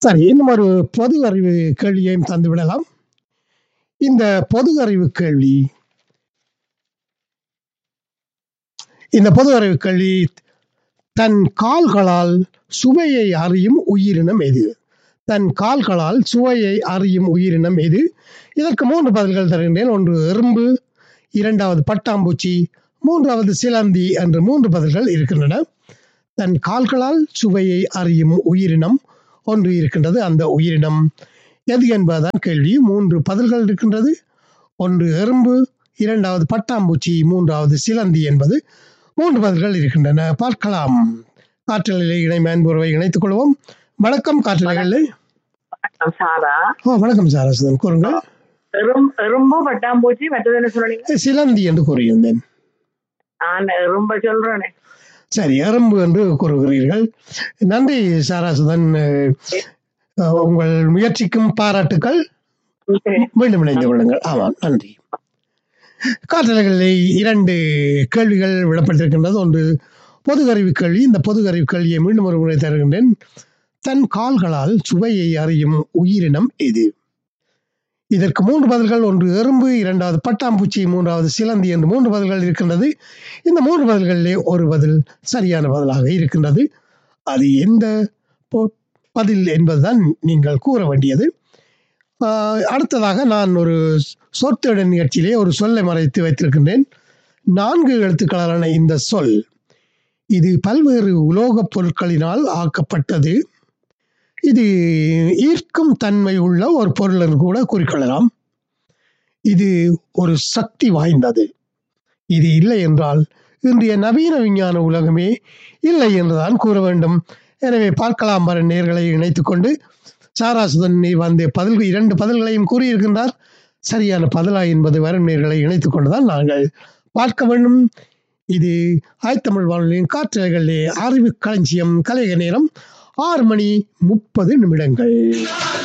சரி இன்னும் ஒரு பொது அறிவு கேள்வியையும் தந்து விடலாம் இந்த பொது அறிவு கேள்வி இந்த பொது அறிவு கேள்வி தன் கால்களால் சுவையை அறியும் உயிரினம் எது தன் கால்களால் சுவையை அறியும் உயிரினம் எது இதற்கு மூன்று பதில்கள் தருகின்றேன் ஒன்று எறும்பு இரண்டாவது பட்டாம்பூச்சி மூன்றாவது சிலந்தி என்று மூன்று பதில்கள் இருக்கின்றன தன் கால்களால் சுவையை அறியும் உயிரினம் ஒன்று இருக்கின்றது அந்த உயிரினம் எது என்பதுதான் கேள்வி மூன்று பதில்கள் இருக்கின்றது ஒன்று எறும்பு இரண்டாவது பட்டாம்பூச்சி மூன்றாவது சிலந்தி என்பது மூன்று பதில்கள் இருக்கின்றன பார்க்கலாம் காற்றலையிலே இணை மேன்புறவை இணைத்துக் கொள்வோம் வணக்கம் காற்றலைகளில் வணக்கம் சாரா ஓ வணக்கம் சாரசுதன் கூறுங்கள் எறும் எறும்பு பட்டாம்பூச்சி மற்றது என்ன சொன்னீங்க சிலந்தி என்று கூறியிருந்தேன் நான் எறும்ப சொல்றேனே சரி எறும்பு என்று கூறுகிறீர்கள் நன்றி சாராசுதன் அஹ், உங்கள் முயற்சிக்கும் பாராட்டுக்கள் மீண்டும் இணைந்து கொள்ளுங்கள் ஆமாம் நன்றி காற்றலைகளில் இரண்டு கேள்விகள் விடப்பட்டிருக்கின்றது ஒன்று பொது அறிவு கேள்வி இந்த பொது அறிவு கேள்வியை மீண்டும் ஒரு முறை தருகின்றேன் தன் கால்களால் சுவையை அறியும் உயிரினம் எது இதற்கு மூன்று பதில்கள் ஒன்று எறும்பு இரண்டாவது பட்டாம்பூச்சி மூன்றாவது சிலந்தி என்று மூன்று பதில்கள் இருக்கின்றது இந்த மூன்று பதில்களிலே ஒரு பதில் சரியான பதிலாக இருக்கின்றது அது எந்த பொ- பதில் என்பதுதான் நீங்கள் கூற வேண்டியது ஆஹ், அடுத்ததாக நான் ஒரு சொற்தொடர் நிகழ்ச்சியிலே ஒரு சொல்லை மறைத்து வைத்திருக்கின்றேன் நான்கு எழுத்துக்களான இந்த சொல் இது பல்வேறு உலோகப் பொருட்களினால் ஆக்கப்பட்டது இது ஈர்க்கும் தன்மை உள்ள ஒரு பொருள் என்று கூட குறிக்கொள்ளலாம் இது ஒரு சக்தி வாய்ந்தது இது இல்லை என்றால் இன்றைய நவீன விஞ்ஞான உலகமே இல்லை என்றுதான் கூற வேண்டும் எனவே பார்க்கலாம் வர நேர்களை இணைத்துக்கொண்டு சாராசுதன் வந்து பதில் இரண்டு பதில்களையும் கூறியிருக்கின்றார் சரியான பதிலா என்பது வரும் நேர்களை இணைத்துக் கொண்டுதான் நாங்கள் பார்க்க வேண்டும் இது ஆய்த்தமிழ் வானொலியின் காற்றலைகளிலே அறிவு களஞ்சியம் கலைக நேரம் ஆறு மணி முப்பது நிமிடங்கள்